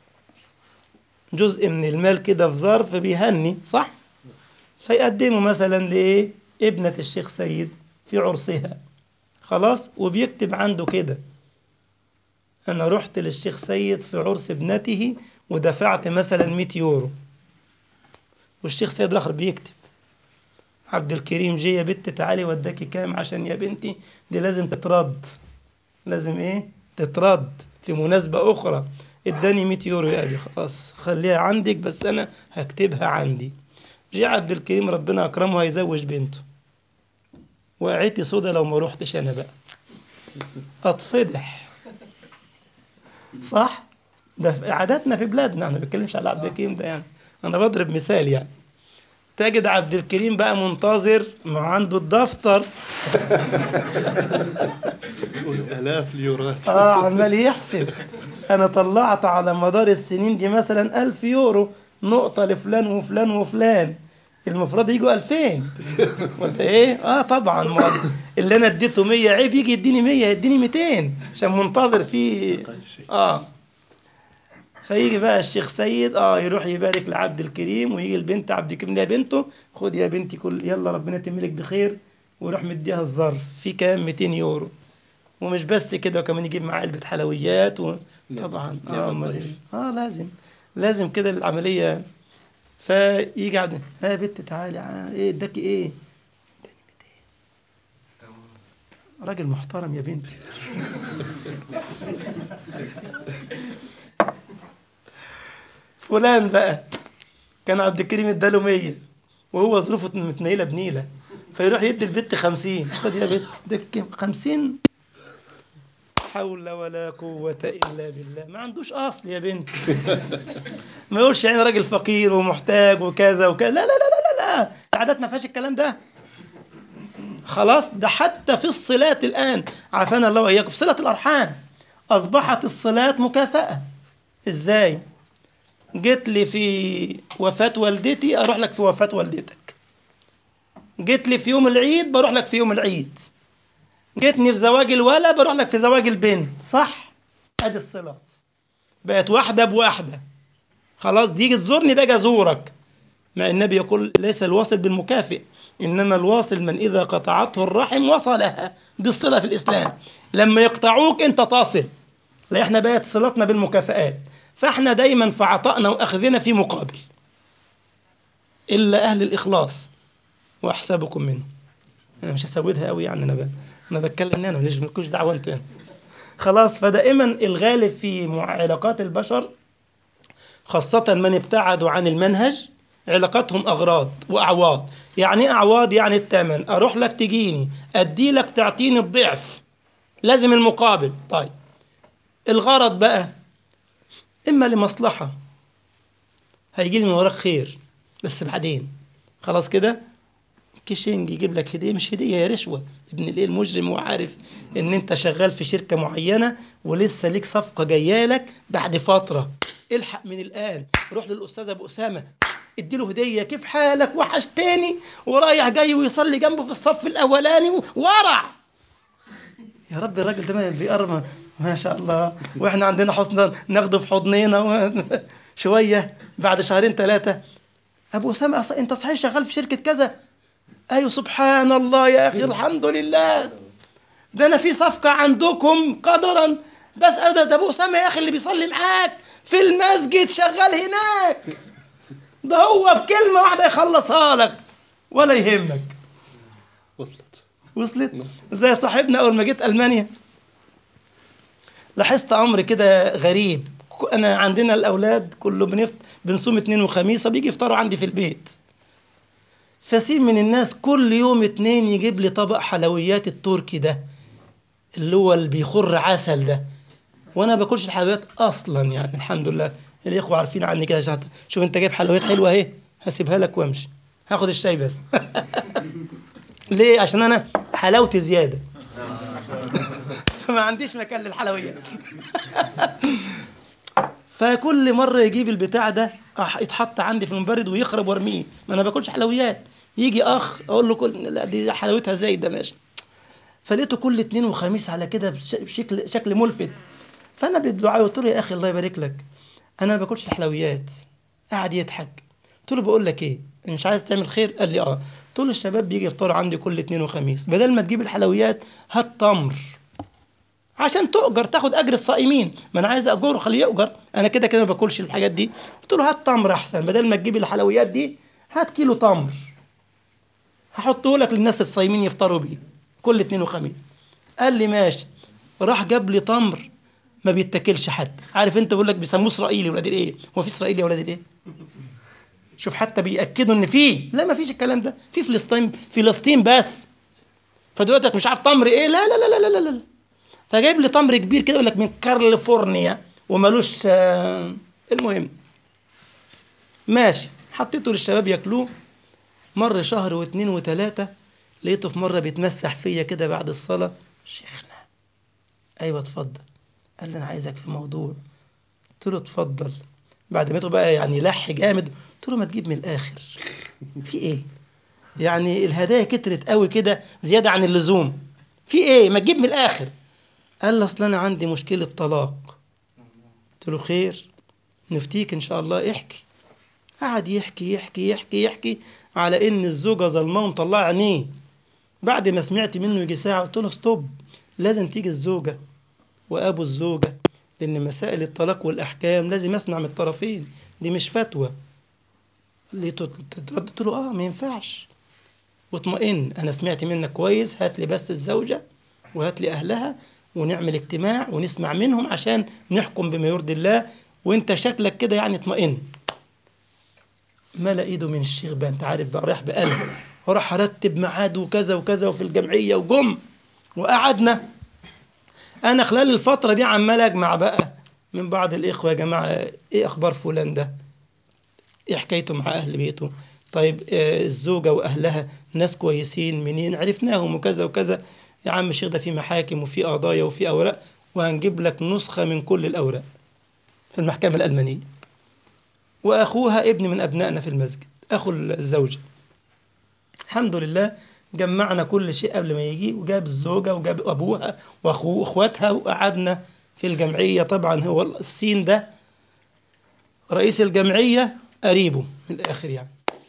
جزء من المال كده في ظرف بيهني صح فيقدمه مثلا لإيه ابنة الشيخ سيد في عرسها خلاص وبيكتب عنده كده أنا رحت للشيخ سيد في عرس ابنته ودفعت مثلا 100 يورو والشيخ سيد الآخر بيكتب عبد الكريم جه يا بنت تعالي وداكي كام عشان يا بنتي دي لازم تترد لازم ايه تترد في مناسبة أخرى اداني 100 يورو يا أبي خلاص خليها عندك بس أنا هكتبها عندي جه عبد الكريم ربنا أكرمه هيزوج بنته وقعتي صودا لو ما روحتش أنا بقى أتفضح صح؟ ده في عاداتنا في بلادنا أنا ما بتكلمش على عبد الكريم ده يعني أنا بضرب مثال يعني تجد عبد الكريم بقى منتظر ما عنده الدفتر آلاف اليوروات اه عمال يحسب انا طلعت على مدار السنين دي مثلا ألف يورو نقطة لفلان وفلان وفلان المفروض يجوا 2000 ولا ايه؟ اه طبعا ما اللي انا اديته 100 عيب يجي يديني 100 يديني 200 عشان منتظر فيه اه فيجي بقى الشيخ سيد اه يروح يبارك لعبد الكريم ويجي البنت عبد الكريم ليها بنته خد يا بنتي كل يلا ربنا يتملك بخير ويروح مديها الظرف في كام 200 يورو ومش بس كده وكمان يجيب معاه علبة حلويات و... طبعا نعم اه أمال الضيف. إيه؟ اه لازم لازم كده العملية فيجي عند ها يا بنت تعالي آه ايه اداكي ايه؟ اداني 200 راجل محترم يا بنتي فلان بقى كان عبد الكريم اداله 100 وهو ظروفه متنيله بنيله فيروح يدي البت 50 خد يا بت ده كام 50 حول ولا قوة إلا بالله ما عندوش أصل يا بنتي ما يقولش يعني راجل فقير ومحتاج وكذا وكذا لا لا لا لا لا لا العادات ما فيهاش الكلام ده خلاص ده حتى في الصلات الآن عافانا الله وإياكم في صلة الأرحام أصبحت الصلات مكافأة إزاي؟ جيت لي في وفاة والدتي أروح لك في وفاة والدتك جيت لي في يوم العيد بروح لك في يوم العيد جيتني في زواج الولد بروح لك في زواج البنت صح ادي الصلات بقت واحدة بواحدة خلاص تيجي تزورني باجي ازورك مع النبي يقول ليس الواصل بالمكافئ انما الواصل من اذا قطعته الرحم وصلها دي الصلة في الاسلام لما يقطعوك انت تصل لا احنا بقت صلاتنا بالمكافآت فاحنا دايما في عطائنا واخذنا في مقابل الا اهل الاخلاص واحسبكم منه انا مش هسودها قوي يعني انا ب... انا بتكلم انا مش مالكوش دعوه انت خلاص فدائما الغالب في مع- علاقات البشر خاصة من ابتعدوا عن المنهج علاقاتهم أغراض وأعواض يعني إيه أعواض يعني الثمن أروح لك تجيني أدي لك تعطيني الضعف لازم المقابل طيب الغرض بقى إما لمصلحة هيجي لي من وراك خير بس بعدين خلاص كده كيشنج يجيب لك هديه مش هديه يا رشوه ابن الايه المجرم وعارف ان انت شغال في شركه معينه ولسه ليك صفقه جايه لك بعد فتره الحق من الان روح للاستاذ ابو اسامه اديله هديه كيف حالك وحشتني ورايح جاي ويصلي جنبه في الصف الاولاني ورع يا رب الراجل ده ما بيقرب ما شاء الله واحنا عندنا حسن ناخده في حضننا و... شويه بعد شهرين ثلاثه ابو اسامه أصلا انت صحيح شغال في شركه كذا ايوه سبحان الله يا اخي الحمد لله ده انا في صفقه عندكم قدرا بس ده, ده ابو اسامه يا اخي اللي بيصلي معاك في المسجد شغال هناك ده هو بكلمه واحده يخلصها لك ولا يهمك وصلت وصلت زي صاحبنا اول ما جيت المانيا لاحظت امر كده غريب انا عندنا الاولاد كله بنفط بنصوم اثنين وخميس بيجي يفطروا عندي في البيت فسيب من الناس كل يوم اتنين يجيب لي طبق حلويات التركي ده اللي هو اللي بيخر عسل ده وانا باكلش الحلويات اصلا يعني الحمد لله الاخوه عارفين عني كده عشان شوف انت جايب حلويات حلوه اهي هسيبها لك وامشي هاخد الشاي بس ليه عشان انا حلاوتي زياده فما عنديش مكان للحلويات فكل مره يجيب البتاع ده أح- يتحط عندي في المبرد ويخرب وارميه ما انا باكلش حلويات يجي اخ اقول له كل لا دي حلاوتها زايده ماشي فلقيته كل اثنين وخميس على كده بش- بشكل شكل ملفت فانا بالدعاء قلت له يا اخي الله يبارك لك انا ما باكلش الحلويات قعد يضحك قلت له بقول لك ايه مش عايز تعمل خير قال لي اه قلت له الشباب بيجي يفطروا عندي كل اثنين وخميس بدل ما تجيب الحلويات هات تمر عشان تؤجر تاخد اجر الصائمين ما انا عايز اجره خليه يؤجر انا كده كده ما باكلش الحاجات دي قلت له هات تمر احسن بدل ما تجيب الحلويات دي هات كيلو تمر هحطه لك للناس الصايمين يفطروا بيه كل اثنين وخميس قال لي ماشي راح جاب لي تمر ما بيتاكلش حد عارف انت بيقول لك بيسموه اسرائيلي ولاد الايه هو في اسرائيلي يا ولاد الايه شوف حتى بياكدوا ان فيه لا ما فيش الكلام ده في فلسطين فلسطين بس فدلوقتي مش عارف تمر ايه لا لا لا لا لا لا, لا. فجايب لي تمر كبير كده يقول لك من كاليفورنيا ومالوش آه، المهم ماشي حطيته للشباب ياكلوه مر شهر واثنين وثلاثة لقيته في مرة بيتمسح فيا كده بعد الصلاة شيخنا أيوة اتفضل قال لي أنا عايزك في موضوع قلت له اتفضل بعد ما لقيته بقى يعني لح جامد قلت له ما تجيب من الآخر في إيه؟ يعني الهدايا كترت قوي كده زيادة عن اللزوم في إيه؟ ما تجيب من الآخر قال لي أصل أنا عندي مشكلة طلاق قلت له خير نفتيك إن شاء الله احكي قعد يحكي يحكي يحكي يحكي على ان الزوجه ظلماه ومطلعه عينيه بعد ما سمعت منه يجي ساعه قلت له ستوب لازم تيجي الزوجه وابو الزوجه لان مسائل الطلاق والاحكام لازم اسمع من الطرفين دي مش فتوى لقيته تردد قلت له اه ما ينفعش واطمئن انا سمعت منك كويس هات لي بس الزوجه وهات لي اهلها ونعمل اجتماع ونسمع منهم عشان نحكم بما يرضي الله وانت شكلك كده يعني اطمئن ملا ايده من الشيخ بقى انت عارف بقى رايح بقلب وراح ارتب ميعاد وكذا وكذا وفي الجمعيه وجم وقعدنا انا خلال الفتره دي عمال اجمع بقى من بعض الاخوه يا جماعه ايه اخبار فلان ده ايه حكايته مع اهل بيته طيب آه، الزوجه واهلها ناس كويسين منين عرفناهم وكذا وكذا يا عم الشيخ ده في محاكم وفي قضايا وفي اوراق وهنجيب لك نسخه من كل الاوراق في المحكمه الالمانيه واخوها ابن من ابنائنا في المسجد اخو الزوجه الحمد لله جمعنا كل شيء قبل ما يجي وجاب الزوجه وجاب ابوها واخوه واخواتها وقعدنا في الجمعيه طبعا هو السين ده رئيس الجمعيه قريبه من الاخر يعني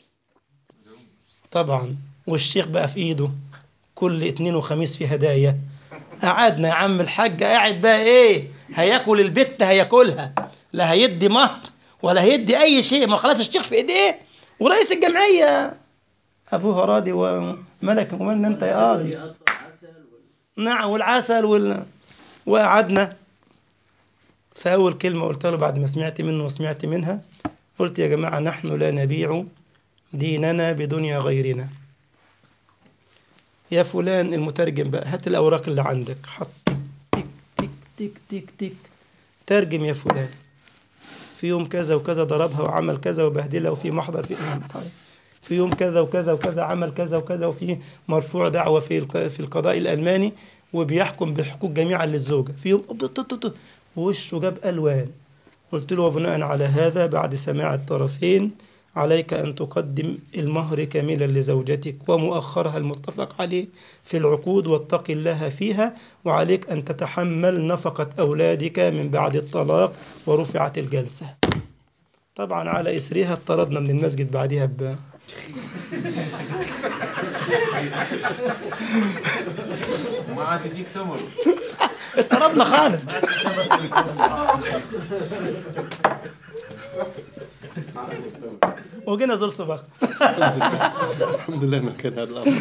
طبعا والشيخ بقى في ايده كل اتنين وخميس في هدايا قعدنا يا عم الحاج قاعد بقى ايه هياكل البت هياكلها لا هيدي مهر ولا هيدي اي شيء ما خلاص الشيخ في ايديه ورئيس الجمعيه ابوها راضي وملك ومالنا انت يا قاضي نعم والعسل وال... وقعدنا فاول كلمه قلت له بعد ما سمعت منه وسمعت منها قلت يا جماعه نحن لا نبيع ديننا بدنيا غيرنا يا فلان المترجم بقى هات الاوراق اللي عندك حط تك تك تك تك تك ترجم يا فلان في يوم كذا وكذا ضربها وعمل كذا وبهدلها وفي محضر في في يوم كذا وكذا وكذا عمل كذا وكذا وفي مرفوع دعوة في الق- في القضاء الألماني وبيحكم بالحقوق جميعا للزوجة في يوم وشه جاب ألوان قلت له وبناء على هذا بعد سماع الطرفين عليك أن تقدم المهر كاملا لزوجتك ومؤخرها المتفق عليه في العقود واتق الله فيها وعليك أن تتحمل نفقة أولادك من بعد الطلاق ورفعت الجلسة طبعا على إسرها اطردنا من المسجد بعدها ب... ما عاد يجيك تمر اطردنا خالص وجينا زول صباح الحمد لله ما كان هذا الامر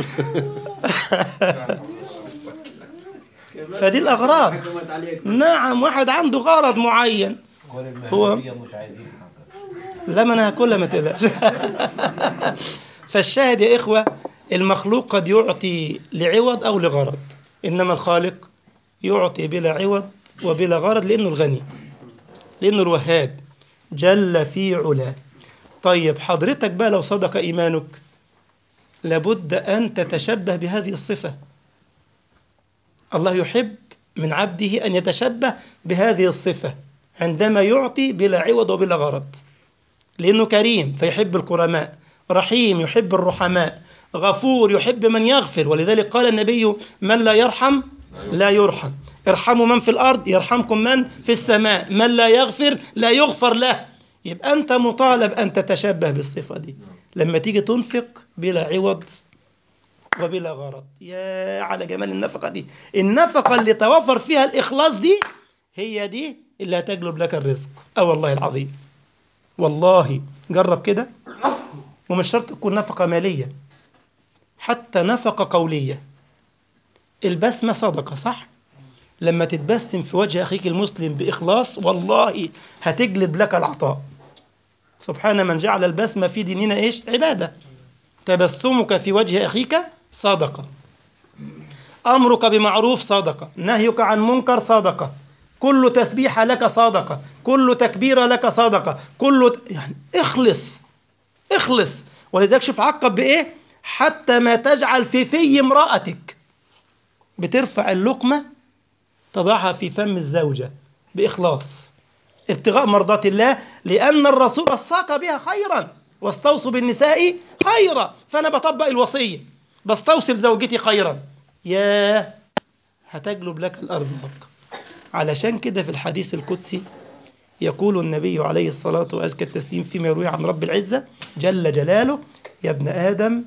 فدي الأغراض حكمت عليك نعم واحد عنده غرض معين كل هو- المهدية مش عايزين حاجة لا ما انا هاكلها ما تقلقش فالشاهد يا اخوه المخلوق قد يعطي لعوض او لغرض انما الخالق يعطي بلا عوض وبلا غرض لأنه الغني لأنه الوهاب جل في علاه طيب حضرتك بقى لو صدق إيمانك لابد أن تتشبه بهذه الصفة الله يحب من عبده أن يتشبه بهذه الصفة عندما يعطي بلا عوض وبلا غرض لأنه كريم فيحب الكرماء رحيم يحب الرحماء غفور يحب من يغفر ولذلك قال النبي من لا يرحم لا يرحم ارحموا من في الأرض يرحمكم من في السماء من لا يغفر لا يغفر له يبقى أنت مطالب أن تتشبه بالصفة دي لما تيجي تنفق بلا عوض وبلا غرض يا على جمال النفقة دي النفقة اللي توفر فيها الإخلاص دي هي دي اللي هتجلب لك الرزق أه والله العظيم والله جرب كده ومش شرط تكون نفقة مالية حتى نفقة قولية البسمة صدقة صح؟ لما تتبسم في وجه أخيك المسلم بإخلاص والله هتجلب لك العطاء سبحان من جعل البسمة في ديننا إيش؟ عبادة تبسمك في وجه أخيك صدقة أمرك بمعروف صدقة نهيك عن منكر صدقة كل تسبيحة لك صدقة كل تكبيرة لك صدقة كل يعني اخلص اخلص ولذلك شوف عقب بإيه حتى ما تجعل في في امرأتك بترفع اللقمة تضعها في فم الزوجة بإخلاص ابتغاء مرضات الله لأن الرسول وصاك بها خيرا واستوصوا بالنساء خيرا فأنا بطبق الوصية بستوصي بزوجتي خيرا يا هتجلب لك الأرزاق علشان كده في الحديث القدسي يقول النبي عليه الصلاة وأزكى التسليم فيما يروي عن رب العزة جل جلاله يا ابن آدم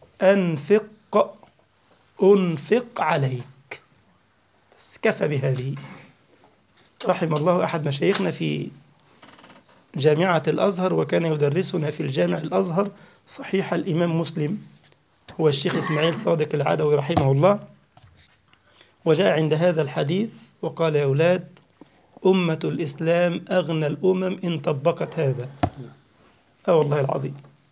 أنفق أنفق عليك بس كفى بهذه رحم الله أحد مشايخنا في جامعة الأزهر وكان يدرسنا في الجامع الأزهر صحيح الإمام مسلم هو الشيخ إسماعيل صادق العدوي رحمه الله وجاء عند هذا الحديث وقال يا أولاد أمة الإسلام أغنى الأمم إن طبقت هذا أه والله العظيم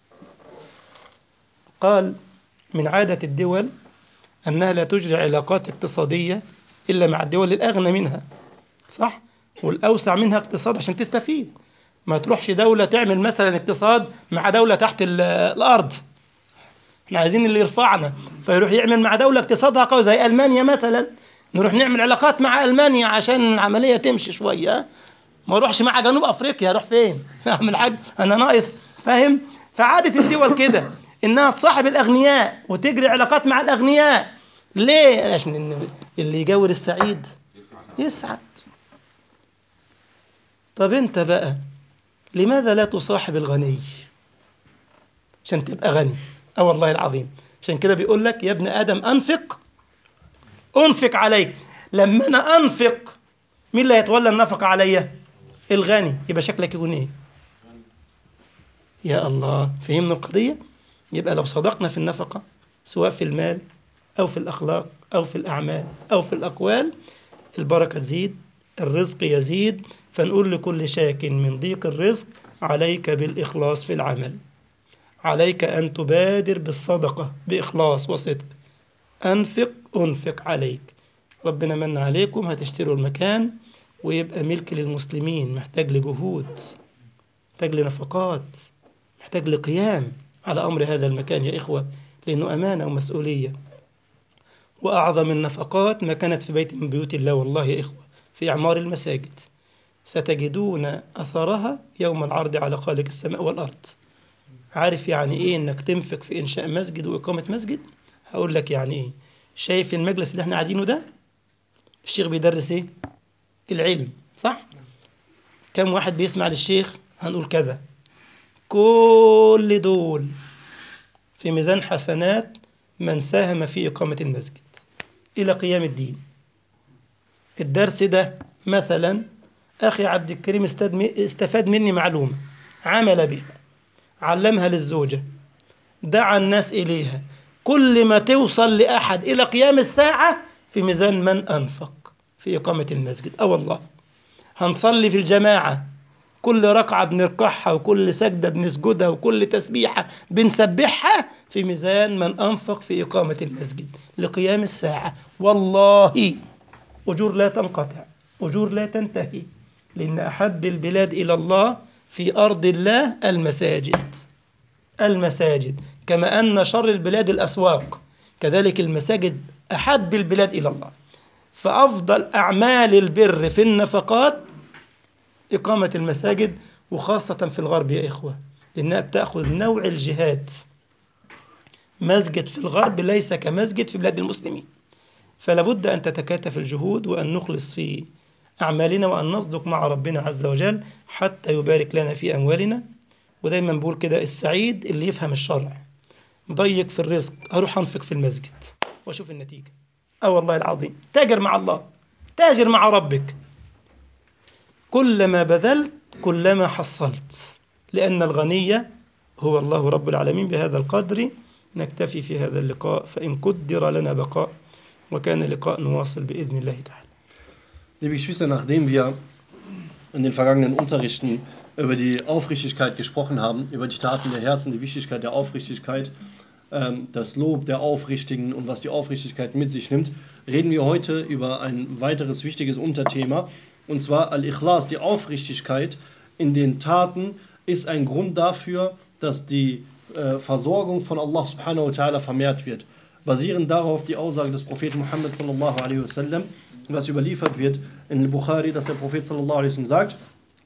قال من عادة الدول أنها لا تجري علاقات اقتصادية إلا مع الدول الأغنى منها صح؟ والأوسع منها اقتصاد عشان تستفيد ما تروحش دولة تعمل مثلا اقتصاد مع دولة تحت الأرض احنا عايزين اللي يرفعنا فيروح يعمل مع دولة اقتصادها قوي زي ألمانيا مثلا نروح نعمل علاقات مع ألمانيا عشان العملية تمشي شوية ما اروحش مع جنوب أفريقيا اروح فين أعمل حاجة أنا ناقص فاهم فعادة الدول كده إنها تصاحب الأغنياء وتجري علاقات مع الأغنياء ليه عشان اللي يجاور السعيد يسعد طب انت بقى لماذا لا تصاحب الغني عشان تبقى غني اه والله العظيم عشان كده بيقول لك يا ابن ادم انفق انفق عليك لما انا انفق مين اللي هيتولى النفقه عليا الغني يبقى شكلك يكون ايه يا الله فهمنا القضيه يبقى لو صدقنا في النفقه سواء في المال او في الاخلاق او في الاعمال او في الاقوال البركه تزيد الرزق يزيد فنقول لكل شاك من ضيق الرزق عليك بالإخلاص في العمل عليك أن تبادر بالصدقة بإخلاص وصدق أنفق أنفق عليك ربنا من عليكم هتشتروا المكان ويبقى ملك للمسلمين محتاج لجهود محتاج لنفقات محتاج لقيام على أمر هذا المكان يا إخوة لأنه أمانة ومسؤولية وأعظم النفقات ما كانت في بيت من بيوت الله والله يا إخوة في إعمار المساجد ستجدون أثرها يوم العرض على خالق السماء والأرض عارف يعني إيه إنك تنفق في إنشاء مسجد وإقامة مسجد هقول لك يعني إيه شايف المجلس اللي احنا قاعدينه ده الشيخ بيدرس إيه العلم صح كم واحد بيسمع للشيخ هنقول كذا كل دول في ميزان حسنات من ساهم في إقامة المسجد إلى قيام الدين الدرس ده مثلا أخي عبد الكريم استفاد مني معلومة عمل بها علمها للزوجة دعا الناس إليها كل ما توصل لأحد إلى قيام الساعة في ميزان من أنفق في إقامة المسجد أه والله هنصلي في الجماعة كل ركعة بنركعها وكل سجدة بنسجدها وكل تسبيحة بنسبحها في ميزان من أنفق في إقامة المسجد لقيام الساعة والله أجور لا تنقطع أجور لا تنتهي لأن أحب البلاد إلى الله في أرض الله المساجد المساجد كما أن شر البلاد الأسواق كذلك المساجد أحب البلاد إلى الله فأفضل أعمال البر في النفقات إقامة المساجد وخاصة في الغرب يا إخوة لأنها بتأخذ نوع الجهاد مسجد في الغرب ليس كمسجد في بلاد المسلمين فلا بد أن تتكاتف الجهود وأن نخلص في أعمالنا وأن نصدق مع ربنا عز وجل حتى يبارك لنا في أموالنا ودايما بقول كده السعيد اللي يفهم الشرع ضيق في الرزق أروح أنفق في المسجد وأشوف النتيجة أه والله العظيم تاجر مع الله تاجر مع ربك كلما بذلت كلما حصلت لأن الغني هو الله رب العالمين بهذا القدر نكتفي في هذا اللقاء فإن قدر لنا بقاء وكان لقاء نواصل بإذن الله تعالى Liebe Geschwister, nachdem wir in den vergangenen Unterrichten über die Aufrichtigkeit gesprochen haben, über die Taten der Herzen, die Wichtigkeit der Aufrichtigkeit, ähm, das Lob der Aufrichtigen und was die Aufrichtigkeit mit sich nimmt, reden wir heute über ein weiteres wichtiges Unterthema, und zwar Al-Ikhlas, die Aufrichtigkeit in den Taten ist ein Grund dafür, dass die äh, Versorgung von Allah subhanahu wa ta'ala vermehrt wird. Basierend darauf die Aussage des Propheten Muhammad sallallahu alaihi wasallam, was überliefert wird in Bukhari, dass der Prophet sallallahu alaihi wasallam sagt,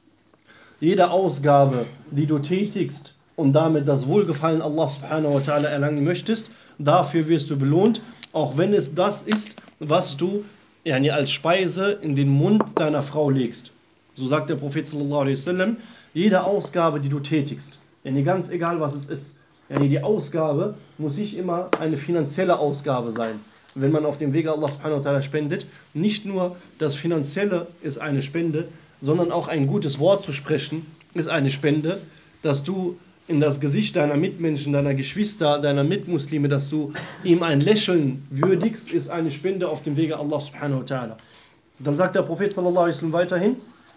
jede Ausgabe, die du tätigst und damit das Wohlgefallen Allah subhanahu wa ta'ala erlangen möchtest, dafür wirst du belohnt, auch wenn es das ist, was du yani, als Speise in den Mund deiner Frau legst. So sagt der Prophet sallallahu alaihi wasallam, jede Ausgabe, die du tätigst, yani, ganz egal was es ist, yani, die Ausgabe muss nicht immer eine finanzielle Ausgabe sein. Wenn man auf dem Wege Allah subhanahu wa ta'ala spendet, nicht nur das Finanzielle ist eine Spende, sondern auch ein gutes Wort zu sprechen ist eine Spende, dass du in das Gesicht deiner Mitmenschen, deiner Geschwister, deiner Mitmuslime, dass du ihm ein Lächeln würdigst, ist eine Spende auf dem Wege Allah subhanahu wa ta'ala. Dann sagt der Prophet sallallahu alaihi wasallam weiterhin,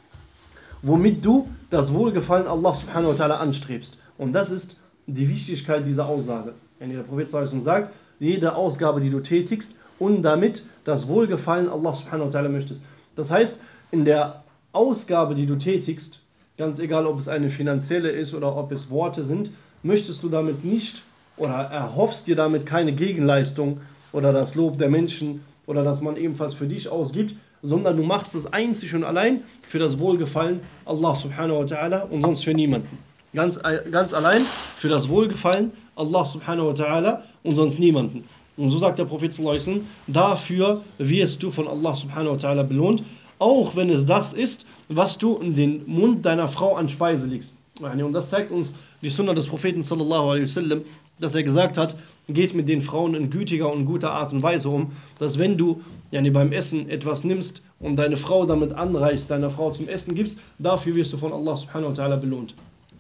womit du das Wohlgefallen Allah subhanahu wa ta'ala anstrebst. Und das ist die Wichtigkeit dieser Aussage. Wenn der Prophet sallallahu alaihi wasallam sagt, jede Ausgabe, die du tätigst und damit das Wohlgefallen Allah subhanahu wa ta'ala möchtest. Das heißt, in der Ausgabe, die du tätigst, ganz egal ob es eine finanzielle ist oder ob es Worte sind, möchtest du damit nicht oder erhoffst dir damit keine Gegenleistung oder das Lob der Menschen oder dass man ebenfalls für dich ausgibt, sondern du machst es einzig und allein für das Wohlgefallen Allah subhanahu wa ta'ala und sonst für niemanden. Ganz, ganz allein für das Wohlgefallen Allah subhanahu wa ta'ala und sonst niemanden. Und so sagt der Prophet sallallahu alaihi wasallam, dafür wirst du von Allah subhanahu wa ta'ala belohnt, auch wenn es das ist, was du in den Mund deiner Frau an Speise legst. Und das zeigt uns die Sunna des Propheten sallallahu alaihi wasallam, dass er gesagt hat, geht mit den Frauen in gütiger und guter Art und Weise um, dass wenn du yani beim Essen etwas nimmst und deine Frau damit anreichst, deiner Frau zum Essen gibst, dafür wirst du von Allah subhanahu wa ta'ala belohnt.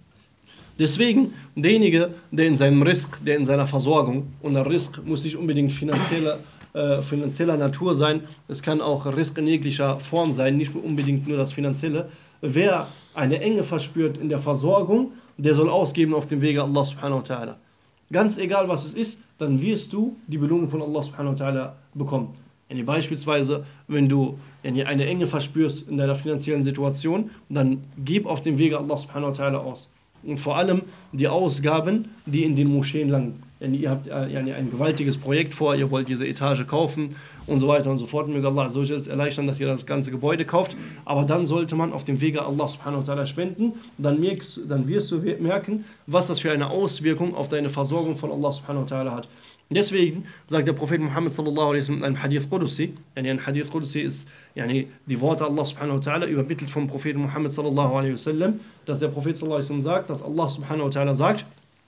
Deswegen, derjenige, der in seinem Risk, der in seiner Versorgung, und der Risk muss nicht unbedingt finanzieller, äh, finanzieller Natur sein, es kann auch Risk in jeglicher Form sein, nicht unbedingt nur das Finanzielle. Wer eine Enge verspürt in der Versorgung, der soll ausgeben auf dem Wege Allah subhanahu wa ta'ala. Ganz egal was es ist, dann wirst du die Belohnung von Allah subhanahu wa ta'ala bekommen. Yani beispielsweise, wenn du yani eine Enge verspürst in deiner finanziellen Situation, dann gib auf dem Wege Allah subhanahu wa ta'ala aus und vor allem die Ausgaben, die in den Moscheen landen. Denn ihr habt äh, ein gewaltiges Projekt vor, ihr wollt diese Etage kaufen und so weiter und so fort. Möge Allah so es erleichtern, dass ihr das ganze Gebäude kauft. Aber dann sollte man auf dem Wege Allah subhanahu wa ta'ala spenden. Dann, merkst, dann wirst du merken, was das für eine Auswirkung auf deine Versorgung von Allah subhanahu wa ta'ala hat. Deswegen sagt der Prophet Muhammad sallallahu alaihi wasallam in einem Hadith Qudsi, yani ein Hadith Qudsi ist yani die Worte Allah subhanahu wa ta'ala übermittelt vom Propheten Muhammad sallallahu alaihi wasallam, dass der Prophet sallallahu alaihi wasallam sagt, dass Allah subhanahu wa ta'ala sagt,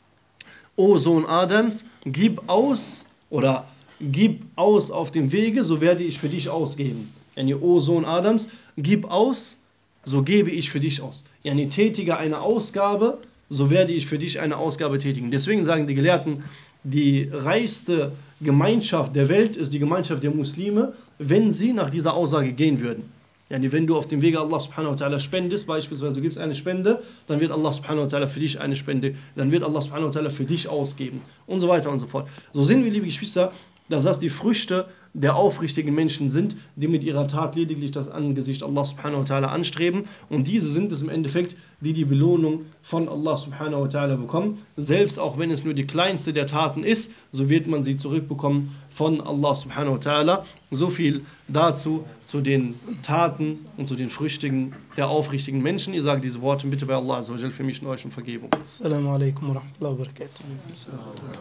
O Sohn Adams, gib aus oder gib aus auf dem Wege, so werde ich für dich ausgeben. Yani, O Sohn Adams, gib aus, so gebe ich für dich aus. Yani, tätige eine Ausgabe, so werde ich für dich eine Ausgabe tätigen. Deswegen sagen die Gelehrten, die reichste Gemeinschaft der Welt ist die Gemeinschaft der Muslime, wenn sie nach dieser Aussage gehen würden. Yani wenn du auf dem Wege Allah subhanahu wa ta'ala spendest, beispielsweise du gibst eine Spende, dann wird Allah subhanahu wa ta'ala für dich eine Spende, dann wird Allah subhanahu wa ta'ala für dich ausgeben und so weiter und so fort. So sehen wir, liebe Geschwister, dass das die Früchte der aufrichtigen Menschen sind, die mit ihrer Tat lediglich das Angesicht Allah subhanahu wa ta'ala anstreben. Und diese sind es im Endeffekt, die die Belohnung von Allah subhanahu wa ta'ala bekommen. Selbst auch wenn es nur die kleinste der Taten ist, so wird man sie zurückbekommen von Allah subhanahu wa ta'ala. So viel dazu zu den Taten und zu den Früchten der aufrichtigen Menschen. Ihr sagt diese Worte bitte bei Allah für mich und euch um Vergebung. Assalamu alaikum wa rahmatullahi wa barakatuh.